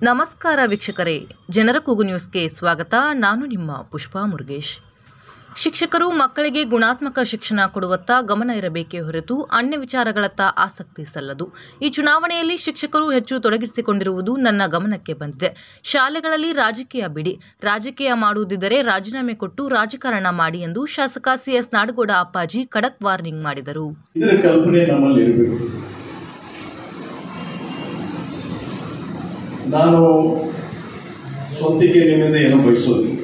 ನಮಸ್ಕಾರ ವೀಕ್ಷಕರೇ ಜನರ ಕೂಗು ನ್ಯೂಸ್ಗೆ ಸ್ವಾಗತ ನಾನು ನಿಮ್ಮ ಪುಷ್ಪಾ ಮುರುಗೇಶ್ ಶಿಕ್ಷಕರು ಮಕ್ಕಳಿಗೆ ಗುಣಾತ್ಮಕ ಶಿಕ್ಷಣ ಕೊಡುವತ್ತ ಗಮನ ಇರಬೇಕೇ ಹೊರತು ಅನ್ಯ ವಿಚಾರಗಳತ್ತ ಆಸಕ್ತಿ ಸಲ್ಲದು ಈ ಚುನಾವಣೆಯಲ್ಲಿ ಶಿಕ್ಷಕರು ಹೆಚ್ಚು ತೊಡಗಿಸಿಕೊಂಡಿರುವುದು ನನ್ನ ಗಮನಕ್ಕೆ ಬಂದಿದೆ ಶಾಲೆಗಳಲ್ಲಿ ರಾಜಕೀಯ ಬಿಡಿ ರಾಜಕೀಯ ಮಾಡುವುದಿದ್ದರೆ ರಾಜೀನಾಮೆ ಕೊಟ್ಟು ರಾಜಕಾರಣ ಮಾಡಿ ಎಂದು ಶಾಸಕ ಸಿಎಸ್ ನಾಡಗೌಡ ಅಪ್ಪಾಜಿ ಖಡಕ್ ವಾರ್ನಿಂಗ್ ಮಾಡಿದರು ಇದರ ಕಲ್ಪನೆ ನಮ್ಮಲ್ಲಿ ಇರಬೇಕು ನಾನು ಸ್ವಂತಿಕೆ ನಿಮ್ಮಿಂದ ಏನು ಬಯಸೋದಿಲ್ಲ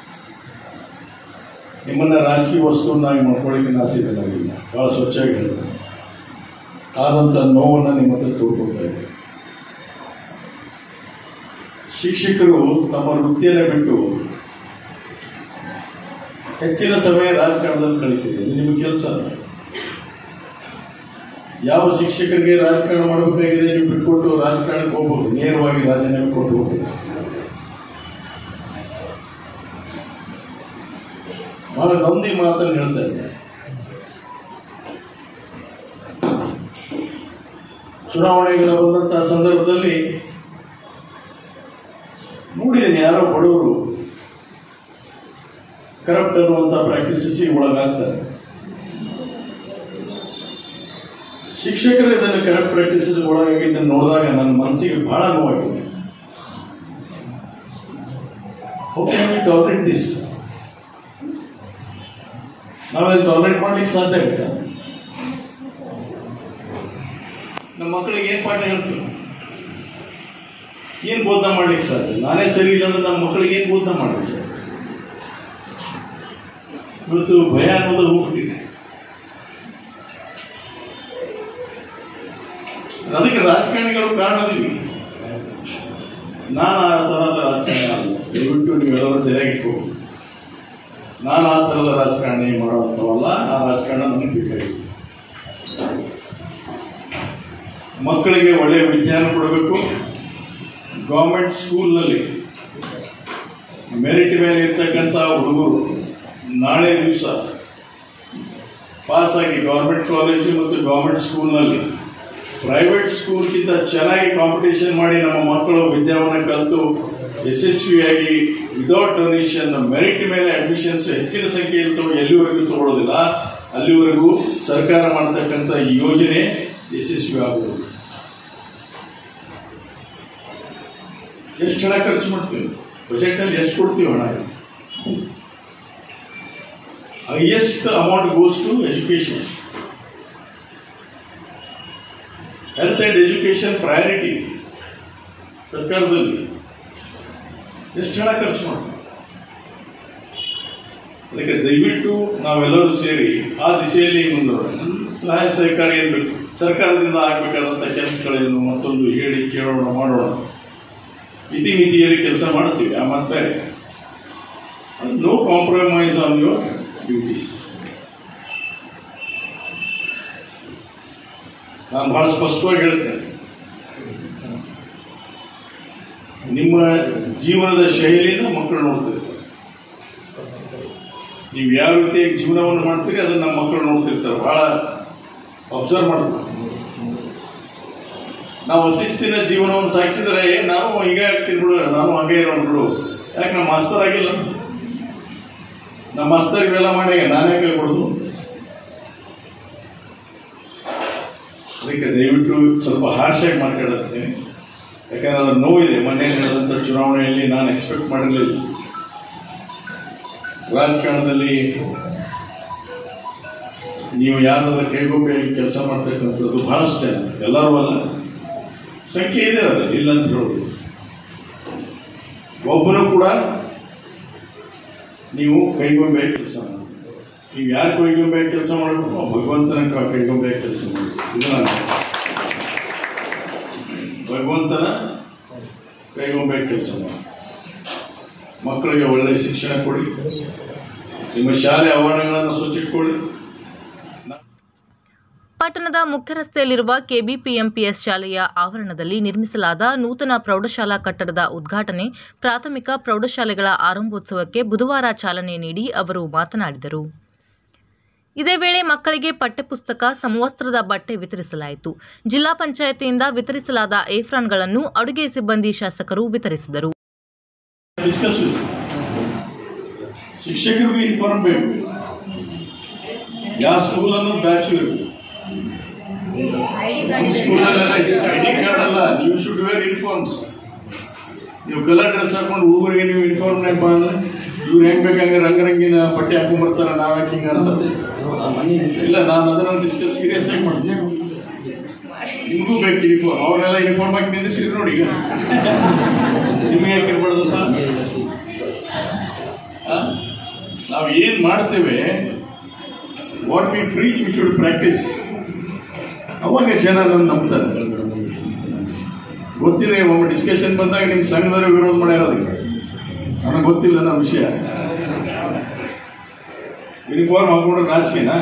ನಿಮ್ಮನ್ನ ರಾಜಕೀಯ ವಸ್ತುವನ್ನಾಗಿ ಮಾಡ್ಕೊಳ್ಳಿಕ್ಕೆ ಆಸೆ ನನಗಿಲ್ಲ ಬಹಳ ಸ್ವಚ್ಛವಾಗಿ ಹೇಳಿದೆ ಆದಂಥ ನೋವನ್ನು ನಿಮ್ಮ ಹತ್ರ ತೋಡ್ಕೊಳ್ತಾ ಇದ್ದೆ ಶಿಕ್ಷಕರು ತಮ್ಮ ವೃತ್ತಿಯನ್ನು ಬಿಟ್ಟು ಹೆಚ್ಚಿನ ಸಮಯ ರಾಜಕಾರಣದಲ್ಲಿ ಕಳೀತಿದೆ ಇದು ನಿಮ್ಮ ಕೆಲಸ ಅಲ್ಲ ಯಾವ ಶಿಕ್ಷಕರಿಗೆ ರಾಜಕಾರಣ ಮಾಡಬೇಕಾಗಿದೆ ನೀವು ಬಿಟ್ಕೊಟ್ಟು ರಾಜಕಾರಣಕ್ಕೆ ಹೋಗ್ಬೋದು ನೇರವಾಗಿ ರಾಜೀನಾಮೆ ಕೊಟ್ಟು ಹೋಗ್ಬೋದು ಬಹಳ ನೊಂದಿ ಮಾತನ್ನು ಹೇಳ್ತಾ ಇದ್ದಾರೆ ಚುನಾವಣೆಗಳ ಬಂದಂತಹ ಸಂದರ್ಭದಲ್ಲಿ ನೋಡಿದ್ದೀನಿ ಯಾರೋ ಬಡವರು ಕರಪ್ಟ್ ಅನ್ನುವಂಥ ಪ್ರಾಕ್ಟೀಸಸ್ಸಿಗೆ ಒಳಗಾಗ್ತಾರೆ ಶಿಕ್ಷಕರು ಇದನ್ನು ಕರೆಕ್ಟ್ ಪ್ರಾಕ್ಟೀಸಸ್ ಒಳಗಾಗಿದ್ದನ್ನು ನೋಡಿದಾಗ ನನ್ನ ಮನಸ್ಸಿಗೆ ಬಹಳ ನೋವಾಗಿದೆ ಓಕೆ ಟಾಲರೇಟ್ ದಿಸ್ ನಾವೇ ಟಾಲರೇಟ್ ಮಾಡ್ಲಿಕ್ಕೆ ಸಾಧ್ಯ ಆಗುತ್ತಾ ನಮ್ಮ ಮಕ್ಕಳಿಗೆ ಏನು ಪಾಠ ಹೇಳ್ತೀವಿ ಏನು ಬೋಧನೆ ಮಾಡ್ಲಿಕ್ಕೆ ಸಾಧ್ಯ ನಾನೇ ಸರಿ ಇಲ್ಲ ಅಂದ್ರೆ ನಮ್ಮ ಮಕ್ಕಳಿಗೆ ಏನು ಬೋಧನೆ ಮಾಡ್ಲಿಕ್ಕೆ ಸಾಧ್ಯ ಇವತ್ತು ಭಯ ಅನ್ನೋದು ಹೋಗ್ಬಿಟ್ಟಿದೆ ಅದಕ್ಕೆ ರಾಜಕಾರಣಿಗಳು ಕಾರಣದಿವಿ ನಾನು ಆ ಥರದ ರಾಜಕಾರಣ ಅಲ್ಲ ದಯವಿಟ್ಟು ನೀವೆಲ್ಲರೂ ತೆರೆಗಿಟ್ಟು ನಾನು ಆ ಥರದ ರಾಜಕಾರಣಿ ಮಾಡೋಂಥವಲ್ಲ ಆ ರಾಜಕಾರಣ ನನಗೆ ಬೇಕಾಗಿತ್ತು ಮಕ್ಕಳಿಗೆ ಒಳ್ಳೆಯ ವಿದ್ಯಾನ ಕೊಡಬೇಕು ಗೌರ್ಮೆಂಟ್ ಸ್ಕೂಲ್ನಲ್ಲಿ ಮೆರಿಟ್ ಮೇಲೆ ಇರ್ತಕ್ಕಂಥ ಹುಡುಗರು ನಾಳೆ ದಿವಸ ಪಾಸಾಗಿ ಗೌರ್ಮೆಂಟ್ ಕಾಲೇಜು ಮತ್ತು ಗೌರ್ಮೆಂಟ್ ಸ್ಕೂಲ್ನಲ್ಲಿ ಪ್ರೈವೇಟ್ ಸ್ಕೂಲ್ಗಿಂತ ಚೆನ್ನಾಗಿ ಕಾಂಪಿಟೇಷನ್ ಮಾಡಿ ನಮ್ಮ ಮಕ್ಕಳು ವಿದ್ಯಾವನ್ನು ಕಲಿತು ಯಶಸ್ವಿಯಾಗಿ ವಿದೌಟ್ ಡೊನೇಷನ್ ಮೆರಿಟ್ ಮೇಲೆ ಅಡ್ಮಿಷನ್ಸ್ ಹೆಚ್ಚಿನ ಸಂಖ್ಯೆಯಲ್ಲಿ ತಗೋ ಎಲ್ಲಿವರೆಗೂ ತಗೊಳ್ಳೋದಿಲ್ಲ ಅಲ್ಲಿವರೆಗೂ ಸರ್ಕಾರ ಮಾಡತಕ್ಕಂಥ ಈ ಯೋಜನೆ ಯಶಸ್ವಿ ಆಗುವುದು ಎಷ್ಟು ಹಣ ಖರ್ಚು ಮಾಡ್ತೀವಿ ಬಜೆಟ್ನಲ್ಲಿ ಎಷ್ಟು ಕೊಡ್ತೀವಿ ಹಣ highest amount goes to education health and education priority ಸರ್ಕಾರದಲ್ಲಿ ಎಷ್ಟು ಹಣ ಖರ್ಚು ಮಾಡ್ತೀವಿ ಅದಕ್ಕೆ ದಯವಿಟ್ಟು ನಾವೆಲ್ಲರೂ ಸೇರಿ ಆ ದಿಸೆಯಲ್ಲಿ ಮುಂದುವರೋಣ ಸಹಾಯ ಸಹಕಾರ ಏನು ಬೇಕು ಸರ್ಕಾರದಿಂದ ಆಗಬೇಕಾದಂಥ ಕೆಲಸಗಳೇನು ಮತ್ತೊಂದು ಹೇಳಿ ಕೇಳೋಣ ಮಾಡೋಣ ಇತಿಮಿತಿಯಲ್ಲಿ ಕೆಲಸ ಮಾಡ್ತೀವಿ ಆ ಮತ್ತೆ no compromise on your duties ನಾನು ಬಹಳ ಸ್ಪಷ್ಟವಾಗಿ ಹೇಳ್ತೇನೆ ನಿಮ್ಮ ಜೀವನದ ಶೈಲಿನ ಮಕ್ಕಳು ನೋಡ್ತಿರ್ತಾರೆ ನೀವು ಯಾವ ರೀತಿಯಾಗಿ ಜೀವನವನ್ನು ಮಾಡ್ತೀರಿ ಅದನ್ನ ನಮ್ಮ ಮಕ್ಕಳು ನೋಡ್ತಿರ್ತಾರೆ ಬಹಳ ಅಬ್ಸರ್ವ್ ಮಾಡ್ತಾರೆ ನಾವು ಶಿಸ್ತಿನ ಜೀವನವನ್ನು ಸಾಗಿಸಿದ್ರೆ ನಾನು ಹೀಗೆ ಆಗ್ತೀನಿ ಬಿಡು ನಾನು ಹಂಗೆ ಇರೋಣ ಬಿಡು ಯಾಕೆ ನಮ್ಮ ಮಾಸ್ತರ್ ಆಗಿಲ್ಲ ನಮ್ಮ ಮಾಸ್ತರ್ ಇವೆಲ್ಲ ಮಾಡಿ ನಾನೇ ಕೇಳ್ಕೊಡುದು ಅದಕ್ಕೆ ದಯವಿಟ್ಟು ಸ್ವಲ್ಪ ಹಾರ್ಷಾಗಿ ಮಾತಾಡುತ್ತೇನೆ ಯಾಕಂದ್ರೆ ಅದ್ರ ನೋವಿದೆ ಮೊನ್ನೆ ನಡೆದಂಥ ಚುನಾವಣೆಯಲ್ಲಿ ನಾನು ಎಕ್ಸ್ಪೆಕ್ಟ್ ಮಾಡಿರಲಿಲ್ಲ ರಾಜಕಾರಣದಲ್ಲಿ ನೀವು ಯಾರಾದ್ರೂ ಕೈಗೊಬ್ಬೆಯಾಗಿ ಕೆಲಸ ಮಾಡ್ತಕ್ಕಂಥದ್ದು ಬಹಳಷ್ಟು ಜನ ಎಲ್ಲರೂ ಅಲ್ಲ ಸಂಖ್ಯೆ ಇದೆ ಅದು ಇಲ್ಲ ಅಂತ ಹೇಳೋದು ಒಬ್ಬನು ಕೂಡ ನೀವು ಕೈಗೊಂಬೆಯಾಗಿ ಕೆಲಸ ಮಾಡಿ ನೀವು ಯಾರು ಕೈಗೊಂಬೆಯಾಗಿ ಕೆಲಸ ಮಾಡಬೇಕು ಭಗವಂತನ ಕ- ಕೈಗೊಂಬೆಯಾಗಿ ಕೆಲಸ ಮಾಡಬೇಕು ಇದು ನಾನು ಭಗವಂತನ ಕೈಗೊಂಬೆಯಾಗಿ ಕೆಲಸ ಮಾಡಿ ಮಕ್ಕಳಿಗೆ ಒಳ್ಳೆಯ ಶಿಕ್ಷಣ ಕೊಡಿ ನಿಮ್ಮ ಶಾಲೆ ಆವರಣಗಳನ್ನು ಸ್ವಚ್ಛಿಟ್ಕೊಳ್ಳಿ ಪಟ್ಟಣದ ಮುಖ್ಯ ರಸ್ತೆಯಲ್ಲಿರುವ ಕೆಬಿಪಿಎಂಪಿಎಸ್ ಶಾಲೆಯ ಆವರಣದಲ್ಲಿ ನಿರ್ಮಿಸಲಾದ ನೂತನ ಪ್ರೌಢಶಾಲಾ ಕಟ್ಟಡದ ಉದ್ಘಾಟನೆ ಪ್ರಾಥಮಿಕ ಪ್ರೌಢಶಾಲೆಗಳ ಆರಂಭೋತ್ಸವಕ್ಕೆ ಬುಧವಾರ ಚಾಲನೆ ನೀಡಿ ಅವರು ಮಾತನಾಡಿದರು ಇದೇ ವೇಳೆ ಮಕ್ಕಳಿಗೆ ಪಠ್ಯಪುಸ್ತಕ ಸಮವಸ್ತ್ರದ ಬಟ್ಟೆ ವಿತರಿಸಲಾಯಿತು ಜಿಲ್ಲಾ ಪಂಚಾಯತಿಯಿಂದ ವಿತರಿಸಲಾದ ಏಫ್ರಾನ್ಗಳನ್ನು ಅಡುಗೆ ಸಿಬ್ಬಂದಿ ಶಾಸಕರು ವಿತರಿಸಿದರು ಡಿಸ್ಕಸ್ ಶಿಕ್ಷಕರಿಗೂ ಇನ್ಫಾರ್ಮ್ ಬೇಕು ಯಾವ ಸ್ಕೂಲ್ ಅನ್ನೋದು ಬ್ಯಾಚ್ ಇರಬೇಕು ಸ್ಕೂಲಲ್ಲೆಲ್ಲ ಐ ಡಿ ಕಾರ್ಡ್ ಅಲ್ಲ ನೀವು ಶುಡ್ ವೇರ್ ಯೂನಿಫಾರ್ಮ್ಸ್ ನೀವು ಕಲರ್ ಡ್ರೆಸ್ ಹಾಕೊಂಡು ಹುಡುಗರಿಗೆ ನೀವು ಯೂನಿಫಾರ್ಮ್ ನೆನಪ ಅಂದ್ರೆ ಇವ್ರು ಹೆಂಗ್ ಬೇಕಂಗೆ ರಂಗರಂಗಿನ ಬಟ್ಟೆ ಹಾಕೊಂಡ್ ಬರ್ತಾರೆ ನಾವ್ ಹಾಕಿಂಗ ಅಂತ ಇಲ್ಲ ನಾನು ಅದನ್ನ ಡಿಸ್ಕಸ್ ಸೀರಿಯಸ್ ಆಗಿ ಮಾಡ್ತೀನಿ ನಿಮಗೂ ಬೇಕು ಯೂನಿಫಾರ್ಮ್ ಅವ್ರನ್ನೆಲ್ಲ ಯೂನಿಫಾರ್ಮ್ ಹಾಕಿ ನಿಂದಿಸಿರಿ ನೋಡಿ ಈಗ ನಿಮಗೆ ಯಾಕೆ ಇರ್ಬಾರ್ದು ಅಂತ ಆ? ನಾವು ಏನ್ ಮಾಡ್ತೇವೆ what we preach we should practise ಅವಾಗ ಜನ ನನ್ನ ನಂಬ್ತಾರೆ ಗೊತ್ತಿದೆ ಒಮ್ಮೆ ಡಿಸ್ಕಷನ್ ಬಂದಾಗ ನಿಮ್ಮ ಸಂಘದವರು ವಿರೋಧ ಮಾಡ್ಯಾರ ಅದಕ್ಕೆ ನನಗೆ ಗೊತ್ತಿಲ್ಲ ನಮ್ಮ ವಿಷಯ ಯೂನಿಫಾರ್ಮ್ ಹಾಕೊಂಡ್ರೆ ನಾಚಿಕೆನಾ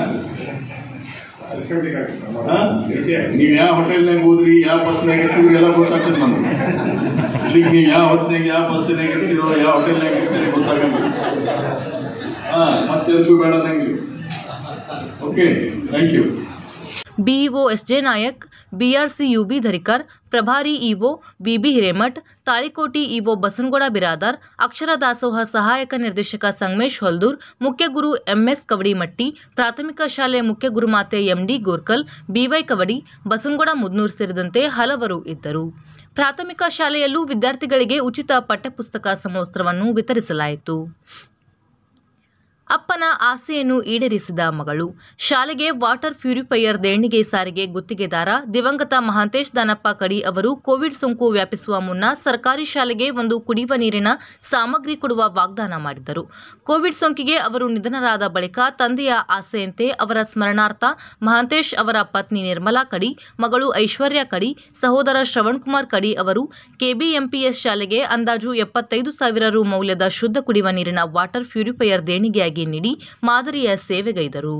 ಹಾ? ನೀವ್ ಯಾವ ಹೋಟೆಲ್ನಾಗ ಹೋದ್ರಿ ಯಾವ ಬಸ್ನಾಗ ಇರ್ತೀರಿ ಎಲ್ಲ ಗೊತ್ತಾಗ್ತದೆ ನಮ್ಗೆ ಇಲ್ಲಿಗೆ ನೀವು ಯಾವ ಹೊತ್ತಿನಾಗ ಯಾವ ಬಸ್ಸಿನಾಗ ಇರ್ತೀರೋ ಯಾವ ಹೋಟೆಲ್ನಾಗ ಇರ್ತೀರಿ ಗೊತ್ತಾಗಲ್ಲ ಹಾ ಮತ್ತೆ ಎಲ್ಗೂ ಬೇಡ ನಂಗೆ okay thank you BEO SJ Nayak BRC UB Dharikar ಪ್ರಭಾರಿ EO BB Hiremath Talikoti EO Basanagouda Biradar Akshara Dasoha ಸಹಾಯಕ ನಿರ್ದೇಶಕ ಸಂಗಮೇಶ್ ಹೊಲ್ದೂರ್ ಮುಖ್ಯ ಗುರು ಎಂಎಸ್ ಕವಡಿಮಟ್ಟಿ ಪ್ರಾಥಮಿಕ ಶಾಲೆ ಮುಖ್ಯ ಗುರುಮಾತೆ ಎಂಡಿ ಗೋರ್ಕಲ್ ಬಿವೈ ಕವಡಿ ಬಸನಗೌಡ ಮುದ್ನೂರ್ ಸೇರಿದಂತೆ ಹಲವರು ಇದ್ದರು ಪ್ರಾಥಮಿಕ ಶಾಲೆಯಲ್ಲೂ ವಿದ್ಯಾರ್ಥಿಗಳಿಗೆ ಉಚಿತ ಪಠ್ಯಪುಸ್ತಕ ಸಮವಸ್ತ್ರವನ್ನು ವಿತರಿಸಲಾಯಿತು ಅಪ್ಪನ ಆಸೆಯನ್ನು ಈಡೇರಿಸಿದ ಮಗಳು ಶಾಲೆಗೆ ವಾಟರ್ ಪ್ಯೂರಿಫೈಯರ್ ದೇಣಿಗೆ ಸಾರಿಗೆ ಗುತ್ತಿಗೆದಾರ ದಿವಂಗತ ಮಹಾಂತೇಶ್ ದಾನಪ್ಪ ಕಡಿ ಅವರು ಕೋವಿಡ್ ಸೋಂಕು ವ್ಯಾಪಿಸುವ ಮುನ್ನ ಸರ್ಕಾರಿ ಶಾಲೆಗೆ ಒಂದು ಕುಡಿಯುವ ನೀರಿನ ಸಾಮಗ್ರಿ ಕೊಡುವ ವಾಗ್ದಾನ ಮಾಡಿದ್ದರು ಕೋವಿಡ್ ಸೋಂಕಿಗೆ ಅವರು ನಿಧನರಾದ ಬಳಿಕ ತಂದೆಯ ಆಸೆಯಂತೆ ಅವರ ಸ್ಮರಣಾರ್ಥ ಮಹಾಂತೇಶ್ ಅವರ ಪತ್ನಿ ನಿರ್ಮಲಾ ಕಡಿ ಮಗಳು ಐಶ್ವರ್ಯ ಕಡಿ ಸಹೋದರ ಶ್ರವಣ್ ಕುಮಾರ್ ಕಡಿ ಅವರು ಕೆಬಿಎಂಪಿಎಸ್ ಶಾಲೆಗೆ ಅಂದಾಜು ಎಪ್ಪತ್ತೈದು ಸಾವಿರ ರು ಮೌಲ್ಯದ ಶುದ್ಧ ಕುಡಿಯುವ ನೀರಿನ ವಾಟರ್ ಪ್ಯೂರಿಫೈಯರ್ ದೇಣಿಗೆಯಾಗಿ ನೀಡಿ ಮಾದರಿಯ ಸೇವೆಗೈದರು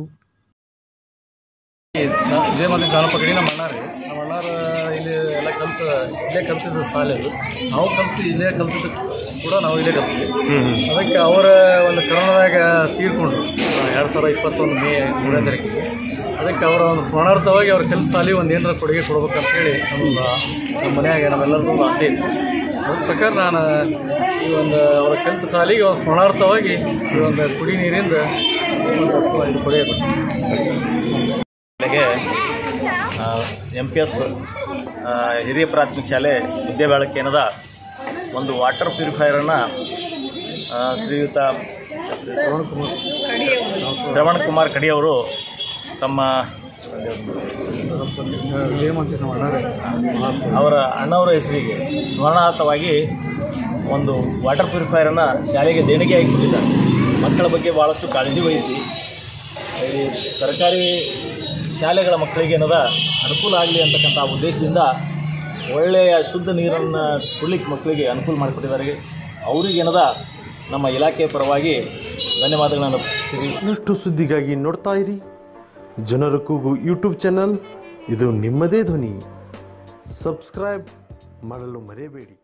ಇದೇ ಮತ್ತೆ ಜಾನಪ ಕಡೆ ನಮ್ಮ ಅಣ್ಣ ರೀ ನಮ್ಮ ಅಣ್ಣಾರ ಇಲ್ಲಿ ಎಲ್ಲ ಕಲ್ತು ಇಲ್ಲೇ ಕಲ್ತಿದ್ದು ಶಾಲೆದು ನಾವು ಕಲ್ತು ಇಲ್ಲೇ ಕಲ್ತಿದ್ದು ಕೂಡ ನಾವು ಇಲ್ಲೇ ಕಲ್ತಿದ್ವಿ ಅದಕ್ಕೆ ಅವರ ಒಂದು ಕರೋನಾದಾಗ ತೀರ್ಕೊಂಡ್ರು ಎರಡು ಸಾವಿರದ ಇಪ್ಪತ್ತೊಂದು ಮೇ ಮೂರನೇ ತಾರೀಕಿಗೆ ಅದಕ್ಕೆ ಅವರ ಒಂದು ಸ್ಮರಣಾರ್ಥವಾಗಿ ಅವ್ರ ಕೆಲಸ ಸಾಲಿ ಒಂದು ಏನಾರ ಕೊಡುಗೆ ಕೊಡ್ಬೇಕಂತೇಳಿ ನಮ್ಮೊಂದು ನಮ್ಮ ಮನೆಯಾಗ ನಮ್ಮೆಲ್ಲರಿಗೂ ಒಂದು ಆಸೆ ಇತ್ತು ಅದ್ರ ಪ್ರಕಾರ ನಾನು ಈ ಒಂದು ಅವರ ಕೆಲಸ ಸಾಲಿಗೆ ಒಂದು ಸ್ಮರಣಾರ್ಥವಾಗಿ ಈ ಒಂದು ಕುಡಿ ನೀರಿಂದ ಒಂದು ಇದು ಕೊಡುಗೆ ಕೊಡ್ತೀನಿ ಶಾಲೆಗೆ ಎಂ ಪಿ ಎಸ್ ಹಿರಿಯ ಪ್ರಾಥಮಿಕ ಶಾಲೆ ವಿದ್ಯಾಬಾಳಕೇನದ ಒಂದು ವಾಟರ್ ಪ್ಯೂರಿಫೈಯರನ್ನು ಶ್ರೀಯುತ ಶ್ರವಣ್ ಕುಮಾರ್ ಕಡಿ ಅವರು ತಮ್ಮ ಏಮಂತ ನಮ್ಮ ಅಣ್ಣಾರೇ ಅವರ ಅಣ್ಣವರ ಹೆಸರಿಗೆ ಸ್ಮರಣಾರ್ಥವಾಗಿ ಒಂದು ವಾಟರ್ ಪ್ಯೂರಿಫೈಯರನ್ನು ಶಾಲೆಗೆ ದೇಣಿಗೆಯಾಗಿ ಕೊಟ್ಟಿದ್ದಾರೆ ಮಕ್ಕಳ ಬಗ್ಗೆ ಭಾಳಷ್ಟು ಕಾಳಜಿ ವಹಿಸಿ ಈ ಸರ್ಕಾರಿ ಶಾಲೆಗಳ ಮಕ್ಕಳಿಗೆ ಏನದ ಅನುಕೂಲ ಆಗಲಿ ಅಂತಕ್ಕಂಥ ಉದ್ದೇಶದಿಂದ ಒಳ್ಳೆಯ ಶುದ್ಧ ನೀರನ್ನು ಕುಡ್ಲಿಕ್ಕೆ ಮಕ್ಕಳಿಗೆ ಅನುಕೂಲ ಮಾಡಿಕೊಟ್ಟಿದ್ದಾರೆ ಅವರಿಗೆ ಏನದ ನಮ್ಮ ಇಲಾಖೆಯ ಪರವಾಗಿ ಧನ್ಯವಾದಗಳನ್ನು ಅರ್ಪಿಸ್ತೀವಿ ಇನ್ನಷ್ಟು ಸುದ್ದಿಗಾಗಿ ನೋಡ್ತಾ ಇರಿ ಜನರ ಕೂಗು ಯೂಟ್ಯೂಬ್ ಚಾನಲ್ ಇದು ನಿಮ್ಮದೇ ಧ್ವನಿ ಸಬ್ಸ್ಕ್ರೈಬ್ ಮಾಡಲು ಮರೆಯಬೇಡಿ